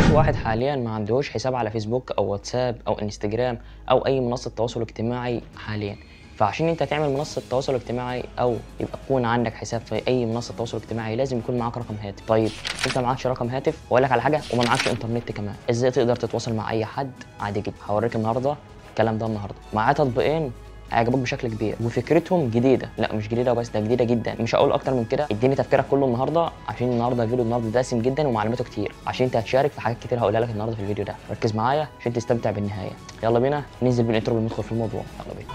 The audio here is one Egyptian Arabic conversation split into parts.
في واحد حاليا ما عندهوش حساب على فيسبوك او واتساب او انستجرام او اي منصه تواصل اجتماعي حاليا فعشان انت تعمل منصه تواصل اجتماعي او يبقى يكون عندك حساب في اي منصه تواصل اجتماعي لازم يكون معاك رقم هاتف طيب انت معكش رقم هاتف واقول لك على حاجه وما معكش انترنت كمان ازاي تقدر تتواصل مع اي حد عادي جدا هوريك النهارده الكلام ده النهارده معاه تطبيقين هيعجبوك بشكل كبير وفكرتهم جديده لا مش جديده وبس ده جديده جدا مش هقول اكتر من كده اديني تفكيرك كله النهارده عشان النهارده الفيديو النهارده دسم جدا ومعلوماته كتير عشان انت هتشارك في حاجات كتير هقولها لك النهارده في الفيديو ده ركز معايا عشان تستمتع بالنهايه يلا بينا ننزل بالانترو وندخل في الموضوع يلا بينا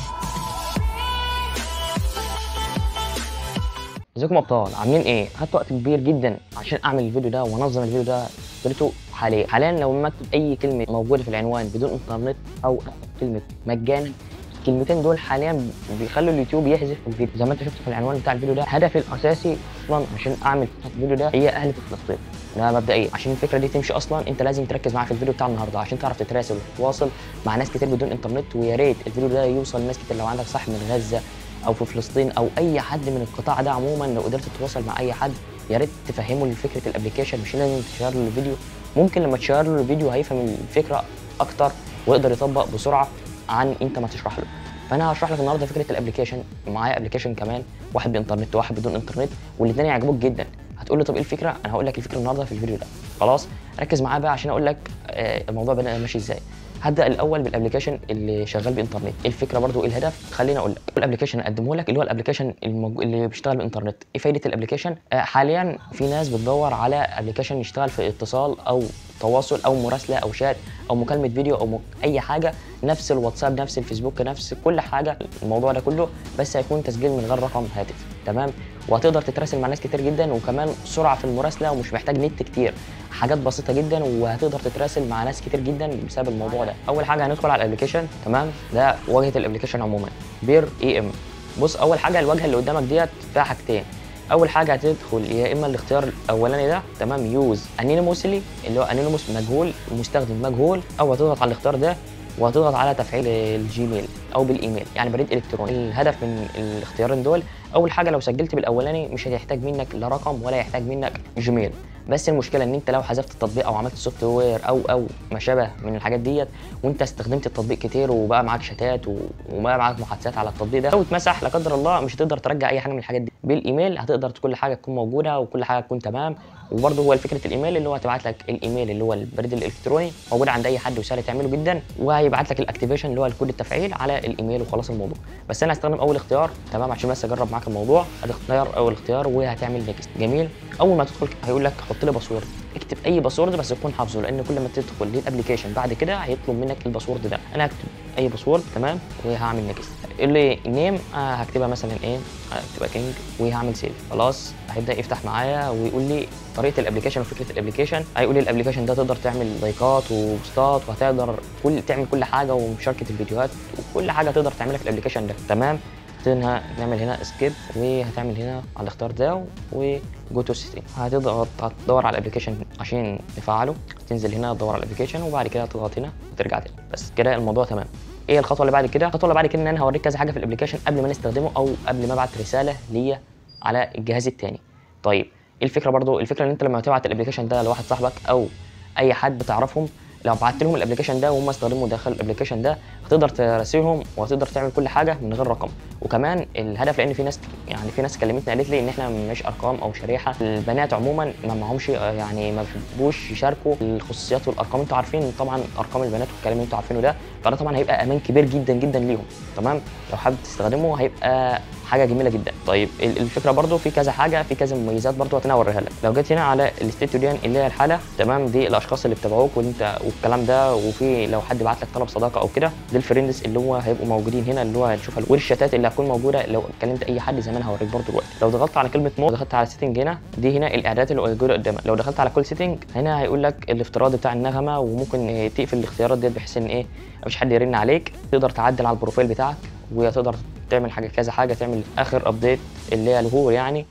ازيكم يا ابطال عاملين ايه؟ خدت وقت كبير جدا عشان اعمل الفيديو ده وانظم الفيديو ده قلته حاليا حاليا لو مكتب اي كلمه موجوده في العنوان بدون انترنت او كلمه مجانا الكلمتين دول حاليا بيخلوا اليوتيوب يحذف الفيديو زي ما انت شفت في العنوان بتاع الفيديو ده هدفي الاساسي اصلا عشان اعمل الفيديو ده هي اهل فلسطين ده مبدئيا عشان الفكره دي تمشي اصلا انت لازم تركز معايا في الفيديو بتاع النهارده عشان تعرف تتراسل وتتواصل مع ناس كتير بدون انترنت ويا ريت الفيديو ده يوصل لناس كتير لو عندك صاحب من غزه او في فلسطين او اي حد من القطاع ده عموما لو قدرت تتواصل مع اي حد يا ريت تفهمه فكره الابلكيشن مش لازم تشير له الفيديو ممكن لما تشير له الفيديو هيفهم الفكره اكتر ويقدر يطبق بسرعه عن انت ما تشرح له فانا هشرح لك النهارده فكره الابلكيشن معايا ابلكيشن كمان واحد بانترنت وواحد بدون انترنت والاثنين يعجبوك جدا هتقول لي طب ايه الفكره انا هقول لك الفكره النهارده في الفيديو ده خلاص ركز معايا بقى عشان اقول لك آه الموضوع بدا ماشي ازاي هبدا الاول بالابلكيشن اللي شغال بانترنت ايه الفكره برضو ايه الهدف خليني اقول لك الابلكيشن اقدمه لك اللي هو الابلكيشن الموجو... اللي بيشتغل بالانترنت ايه فايده الابلكيشن آه حاليا في ناس بتدور على ابلكيشن يشتغل في اتصال او تواصل او مراسله او شات او مكالمه فيديو او م... اي حاجه نفس الواتساب نفس الفيسبوك نفس كل حاجه الموضوع ده كله بس هيكون تسجيل من غير رقم هاتف تمام وهتقدر تتراسل مع ناس كتير جدا وكمان سرعه في المراسله ومش محتاج نت كتير حاجات بسيطه جدا وهتقدر تتراسل مع ناس كتير جدا بسبب الموضوع ده اول حاجه هندخل على الابلكيشن تمام ده واجهه الابلكيشن عموما بير اي ام بص اول حاجه الواجهه اللي قدامك ديت فيها حاجتين اول حاجه هتدخل يا اما الاختيار الاولاني ده تمام يوز انينيموسلي اللي هو انينيموس مجهول المستخدم مجهول او هتضغط على الاختيار ده وهتضغط على تفعيل الجيميل او بالايميل يعني بريد الكتروني الهدف من الاختيارين دول اول حاجه لو سجلت بالاولاني مش هتحتاج منك لا رقم ولا يحتاج منك جيميل بس المشكله ان انت لو حذفت التطبيق او عملت سوفت وير او او ما شابه من الحاجات ديت وانت استخدمت التطبيق كتير وبقى معاك شتات وبقى معاك محادثات على التطبيق ده لو اتمسح لا قدر الله مش هتقدر ترجع اي حاجه من الحاجات دي بالايميل هتقدر كل حاجه تكون موجوده وكل حاجه تكون تمام وبرده هو فكره الايميل اللي هو هتبعت لك الايميل اللي هو البريد الالكتروني موجود عند اي حد وسهل تعمله جدا وهيبعت لك الاكتيفيشن اللي هو الكود التفعيل على الايميل وخلاص الموضوع بس انا هستخدم اول اختيار تمام عشان بس اجرب معاك الموضوع هتختار اول اختيار وهتعمل نيكست جميل اول ما تدخل هيقول لك حط لي باسورد اكتب اي باسورد بس تكون حافظه لان كل ما تدخل للابلكيشن بعد كده هيطلب منك الباسورد ده انا هكتب اي باسورد تمام وهعمل نيكست يقول لي نيم آه هكتبها مثلا ايه هكتبها كينج وهعمل سيف خلاص هيبدا يفتح معايا ويقول لي طريقه الابلكيشن وفكره الابلكيشن هيقول لي الابلكيشن ده تقدر تعمل لايكات وبوستات وهتقدر كل تعمل كل حاجه ومشاركه الفيديوهات وكل حاجه تقدر تعملها في الابلكيشن ده تمام هنا نعمل هنا سكيب وهتعمل هنا على الاختيار ده وجو تو سيتنج هتضغط هتدور على الابلكيشن عشان نفعله تنزل هنا تدور على الابلكيشن وبعد كده تضغط هنا وترجع تاني بس كده الموضوع تمام ايه الخطوه اللي بعد كده الخطوه اللي بعد كده ان انا هوريك كذا حاجه في الابلكيشن قبل ما نستخدمه او قبل ما ابعت رساله ليا على الجهاز الثاني طيب ايه الفكره برضو الفكره ان انت لما تبعت الابلكيشن ده لواحد صاحبك او اي حد بتعرفهم لو بعت لهم الابلكيشن ده وهم استخدموا داخل الابلكيشن ده هتقدر تراسلهم وهتقدر تعمل كل حاجه من غير رقم وكمان الهدف لان في ناس يعني في ناس كلمتني قالت لي ان احنا مش ارقام او شريحه البنات عموما ما معهمش يعني ما بيحبوش يشاركوا الخصوصيات والارقام انتوا عارفين طبعا ارقام البنات والكلام اللي انتوا عارفينه ده فده طبعا هيبقى امان كبير جدا جدا ليهم تمام لو حابب تستخدمه هيبقى حاجه جميله جدا طيب الفكره برضو في كذا حاجه في كذا مميزات برضو هتنا اوريها لك لو جيت هنا على الاستيتوديان اللي هي الحاله تمام دي الاشخاص اللي بتابعوك وانت والكلام ده وفي لو حد بعت لك طلب صداقه او كده دي الفريندز اللي هو هيبقوا موجودين هنا اللي هو هتشوفها والشتات اللي هتكون موجوده لو كلمت اي حد زي ما انا هوريك برضو دلوقتي لو ضغطت على كلمه مود دخلت على سيتنج هنا دي هنا الاعدادات اللي موجوده قدامك لو دخلت على كل سيتنج هنا هيقول لك الافتراضي بتاع النغمه وممكن تقفل الاختيارات ديت بحيث ان ايه مفيش حد يرن عليك تقدر تعدل على البروفايل بتاعك وتقدر تعمل حاجه كذا حاجه تعمل اخر ابديت اللي هي الهور يعني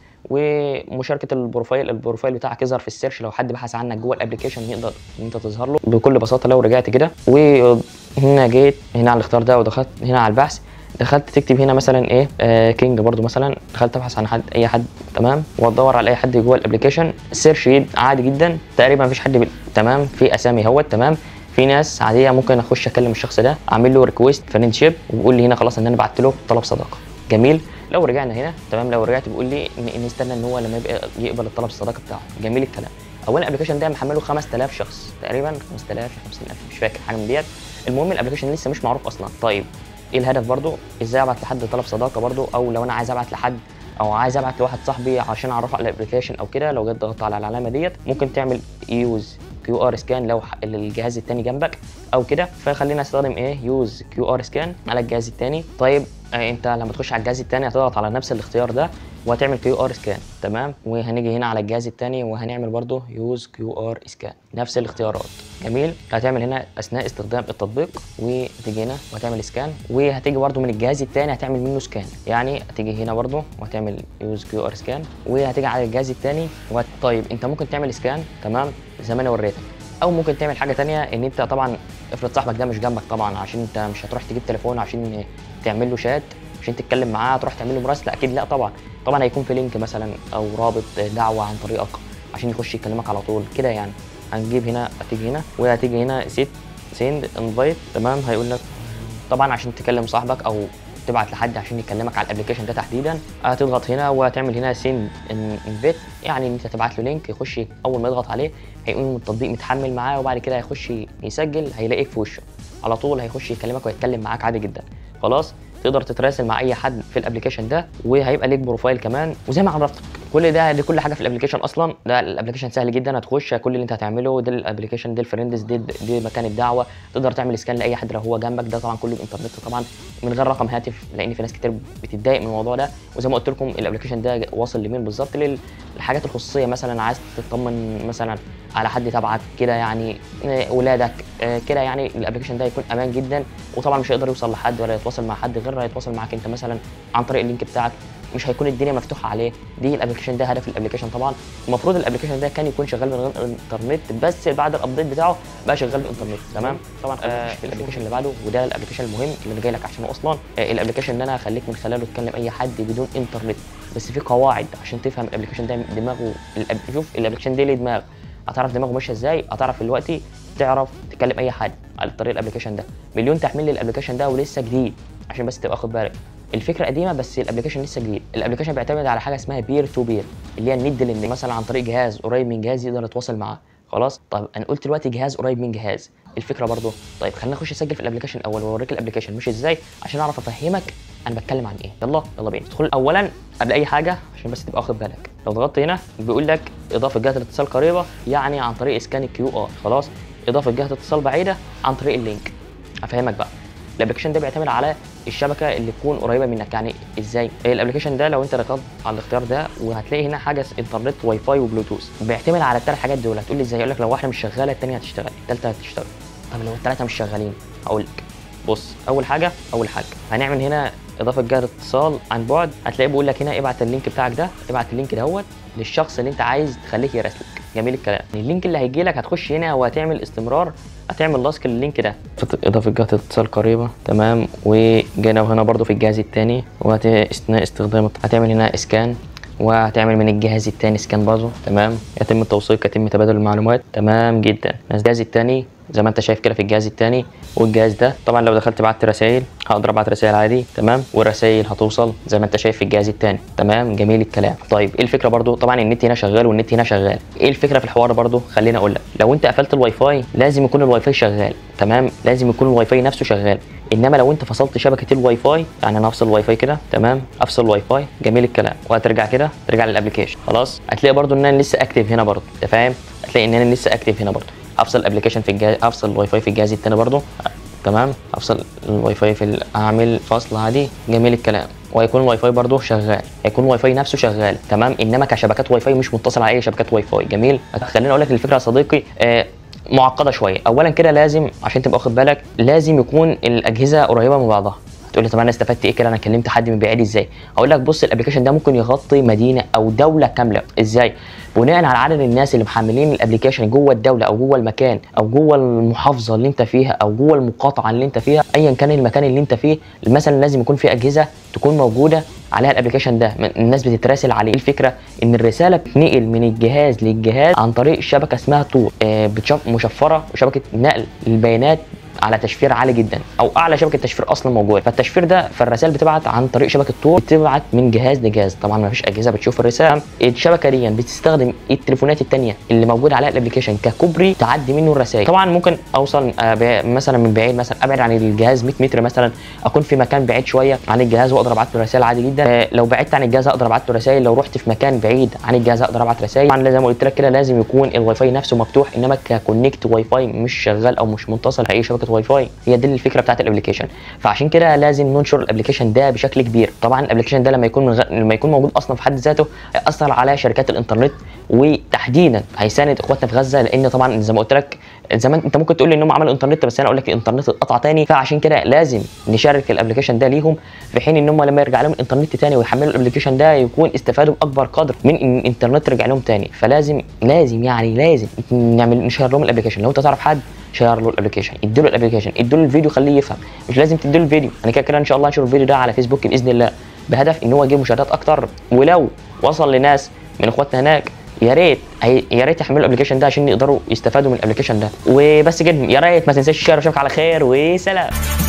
ومشاركه البروفايل البروفايل بتاعك يظهر في السيرش لو حد بحث عنك جوه الابلكيشن يقدر ان انت تظهر له بكل بساطه لو رجعت كده وهنا جيت هنا على الاختيار ده ودخلت هنا على البحث دخلت تكتب هنا مثلا ايه آه كينج برضو مثلا دخلت ابحث عن حد اي حد تمام وادور على اي حد جوه الابلكيشن السيرش يد عادي جدا تقريبا مفيش حد بي... تمام في اسامي اهوت تمام في ناس عاديه ممكن اخش اكلم الشخص ده اعمل له ريكويست فريند شيب وبيقول لي هنا خلاص ان انا بعت له طلب صداقه جميل لو رجعنا هنا تمام لو رجعت بيقول لي ان نستنى ان هو لما يبقى يقبل الطلب الصداقه بتاعه جميل الكلام اولا الابلكيشن ده محمله 5000 شخص تقريبا 5000 50000 مش فاكر حاجه من ديت المهم الابلكيشن لسه مش معروف اصلا طيب ايه الهدف برضو ازاي ابعت لحد طلب صداقه برضو او لو انا عايز ابعت لحد او عايز ابعت لواحد صاحبي عشان اعرفه على الابلكيشن او كده لو جيت ضغطت على العلامه ديت ممكن تعمل يوز كيو ار سكان لو الجهاز الثاني جنبك او كده فخلينا استخدم ايه يوز كيو ار سكان على الجهاز الثاني طيب آه انت لما تخش على الجهاز الثاني هتضغط على نفس الاختيار ده وهتعمل كيو ار سكان تمام وهنيجي هنا على الجهاز الثاني وهنعمل برضه يوز كيو ار سكان نفس الاختيارات جميل هتعمل هنا اثناء استخدام التطبيق وتيجي هنا وهتعمل سكان وهتيجي برضه من الجهاز الثاني هتعمل منه سكان يعني هتيجي هنا برضه وهتعمل يوز كيو ار سكان وهتيجي على الجهاز الثاني وهت... طيب انت ممكن تعمل سكان تمام زي ما انا وريتك او ممكن تعمل حاجه تانية ان انت طبعا افرض صاحبك ده مش جنبك طبعا عشان انت مش هتروح تجيب تليفون عشان تعمل له شات عشان تتكلم معاه تروح تعمل له مراسله اكيد لا طبعا طبعا هيكون في لينك مثلا او رابط دعوه عن طريقك عشان يخش يكلمك على طول كده يعني هنجيب هنا هتيجي هنا وهتيجي هنا سيت سيند انفايت تمام هيقول لك طبعا عشان تكلم صاحبك او تبعت لحد عشان يكلمك على الابلكيشن ده تحديدا هتضغط هنا وهتعمل هنا سيند انفيت يعني ان انت تبعت له لينك يخش اول ما يضغط عليه هيقوم التطبيق متحمل معاه وبعد كده هيخش يسجل هيلاقيك في وشه على طول هيخش يكلمك ويتكلم معاك عادي جدا خلاص تقدر تتراسل مع اي حد في الابلكيشن ده وهيبقى ليك بروفايل كمان وزي ما عرفتك كل ده دي كل حاجه في الابلكيشن اصلا ده الابلكيشن سهل جدا هتخش كل اللي انت هتعمله ده الابلكيشن ده الفريندز دي, دي مكان الدعوه تقدر تعمل سكان لاي حد لو هو جنبك ده طبعا كله بانترنت طبعا من غير رقم هاتف لان في ناس كتير بتتضايق من الموضوع ده وزي ما قلت لكم الابلكيشن ده واصل لمين بالظبط للحاجات الخصوصيه مثلا عايز تطمن مثلا على حد تبعك كده يعني ولادك كده يعني الابلكيشن ده يكون امان جدا وطبعا مش هيقدر يوصل لحد ولا يتواصل مع حد غير هيتواصل معاك انت مثلا عن طريق اللينك بتاعك مش هيكون الدنيا مفتوحه عليه دي الابلكيشن ده هدف الابلكيشن طبعا المفروض الابلكيشن ده كان يكون شغال من غير انترنت بس بعد الابديت بتاعه بقى شغال بالانترنت تمام طبعا آه في الابلكيشن اللي بعده وده الابلكيشن المهم اللي جاي لك عشانه اصلا آه الابلكيشن ان انا هخليك من خلاله تكلم اي حد بدون انترنت بس في قواعد عشان تفهم الابلكيشن ده دماغه الأب... شوف الابلكيشن ده ليه دماغ هتعرف دماغه ماشيه ازاي هتعرف دلوقتي تعرف تكلم اي حد على طريق الابلكيشن ده مليون تحميل للابلكيشن ده ولسه جديد عشان بس تبقى واخد بالك الفكره قديمه بس الابلكيشن لسه جديد الابلكيشن بيعتمد على حاجه اسمها بير تو بير اللي هي الند اللي مثلا عن طريق جهاز قريب من جهاز يقدر يتواصل معاه خلاص طيب انا قلت دلوقتي جهاز قريب من جهاز الفكره برضو طيب خلينا نخش نسجل في الابلكيشن الاول واوريك الابلكيشن مش ازاي عشان اعرف افهمك انا بتكلم عن ايه يلا يلا بينا ادخل اولا قبل اي حاجه عشان بس تبقى واخد بالك لو ضغطت هنا بيقول لك اضافه جهه الاتصال قريبه يعني عن طريق اسكان الكيو ار خلاص اضافه جهه اتصال بعيده عن طريق اللينك افهمك بقى الابلكيشن ده بيعتمد على الشبكه اللي تكون قريبه منك يعني ازاي الابلكيشن ده لو انت ركضت على الاختيار ده وهتلاقي هنا حاجه انترنت واي فاي وبلوتوث بيعتمد على الثلاث حاجات دول هتقول لي ازاي اقول لك لو واحده مش شغاله الثانيه هتشتغل الثالثه هتشتغل طب لو الثلاثه مش شغالين هقول لك بص اول حاجه اول حاجه هنعمل هنا اضافه جهه اتصال عن بعد هتلاقيه بيقول لك هنا ابعت اللينك بتاعك ده ابعت اللينك دهوت للشخص اللي انت عايز تخليه يراسلك جميل الكلام اللينك اللي هيجي لك هتخش هنا وهتعمل استمرار هتعمل لاسك لللينك ده اضافه جهه اتصال قريبه تمام وجينا هنا برضو في الجهاز الثاني واثناء استخدام هتعمل هنا اسكان وهتعمل من الجهاز الثاني سكان برضه تمام يتم التوثيق يتم تبادل المعلومات تمام جدا الجهاز الثاني زي ما انت شايف كده في الجهاز الثاني والجهاز ده طبعا لو دخلت بعت رسائل هقدر ابعت رسائل عادي تمام والرسائل هتوصل زي ما انت شايف في الجهاز الثاني تمام جميل الكلام طيب ايه الفكره برضو طبعا النت هنا شغال والنت هنا شغال ايه الفكره في الحوار برضو خليني اقول لك لو انت قفلت الواي فاي لازم يكون الواي فاي شغال تمام لازم يكون الواي فاي نفسه شغال انما لو انت فصلت شبكه الواي فاي يعني انا افصل الواي فاي كده تمام افصل الواي فاي جميل الكلام وهترجع كده ترجع للابلكيشن خلاص هتلاقي برضو ان انا لسه اكتف هنا برضو انت فاهم هتلاقي ان انا لسه اكتف هنا برضو افصل الابلكيشن في الجهاز افصل الواي فاي في الجهاز الثاني برضو تمام افصل الواي فاي في ال- اعمل فصل عادي جميل الكلام وهيكون الواي فاي برضه شغال هيكون الواي فاي نفسه شغال تمام انما كشبكات واي فاي مش متصل على اي شبكات واي فاي جميل خليني اقول لك الفكره يا صديقي آه معقده شويه اولا كده لازم عشان تبقى واخد بالك لازم يكون الاجهزه قريبه من بعضها هتقول لي طب انا استفدت ايه كده انا كلمت حد من بعيد ازاي هقول لك بص الابلكيشن ده ممكن يغطي مدينه او دوله كامله ازاي بناء على عدد الناس اللي محملين الابلكيشن جوه الدوله او جوه المكان او جوه المحافظه اللي انت فيها او جوه المقاطعه اللي انت فيها ايا كان المكان اللي انت فيه مثلا لازم يكون في اجهزه تكون موجوده عليها الابلكيشن ده الناس بتتراسل عليه الفكره ان الرساله بتنقل من الجهاز للجهاز عن طريق شبكه اسمها طور آه، مشفره وشبكه نقل البيانات على تشفير عالي جدا او اعلى شبكه تشفير اصلا موجوده فالتشفير ده فالرسائل بتبعت عن طريق شبكه طور بتبعت من جهاز لجهاز طبعا ما فيش اجهزه بتشوف الرساله الشبكه دي بتستخدم التليفونات الثانيه اللي موجوده عليها الابلكيشن ككوبري تعدي منه الرسائل طبعا ممكن اوصل آه، مثلا من بعيد مثلا ابعد عن الجهاز 100 متر مثلا اكون في مكان بعيد شويه عن الجهاز واقدر ابعت له رسائل عادي جدا آه، لو بعدت عن الجهاز اقدر ابعت له رسائل لو رحت في مكان بعيد عن الجهاز اقدر ابعت رسائل طبعا زي ما قلت لك كده لازم يكون الواي فاي نفسه مفتوح انما ككونكت واي فاي مش شغال او مش متصل باي شبكه واي فاي هي دي الفكره بتاعت الابلكيشن فعشان كده لازم ننشر الابلكيشن ده بشكل كبير طبعا الابلكيشن ده لما يكون من غ... لما يكون موجود اصلا في حد ذاته هياثر على شركات الانترنت وتحديدا هيساند اخواتنا في غزه لان طبعا زي ما قلت لك زمان انت ممكن تقول لي انهم عملوا انترنت بس انا اقول لك الانترنت اتقطع تاني فعشان كده لازم نشارك الابلكيشن ده ليهم في حين ان هم لما يرجع لهم الانترنت تاني ويحملوا الابلكيشن ده يكون استفادوا باكبر قدر من ان الانترنت رجع لهم تاني فلازم لازم يعني لازم نعمل نشير لهم الابلكيشن لو انت تعرف حد شير له الابلكيشن ادوا له الابلكيشن ادوا له الفيديو خليه يفهم مش لازم تدوا له الفيديو انا كده كده ان شاء الله هنشر الفيديو ده على فيسبوك باذن الله بهدف ان هو يجيب مشاهدات اكتر ولو وصل لناس من اخواتنا هناك يا ريت يا ريت يحملوا الابلكيشن ده عشان يقدروا يستفادوا من الابلكيشن ده وبس كده يا ريت ما تنساش الشير واشوفك على خير وسلام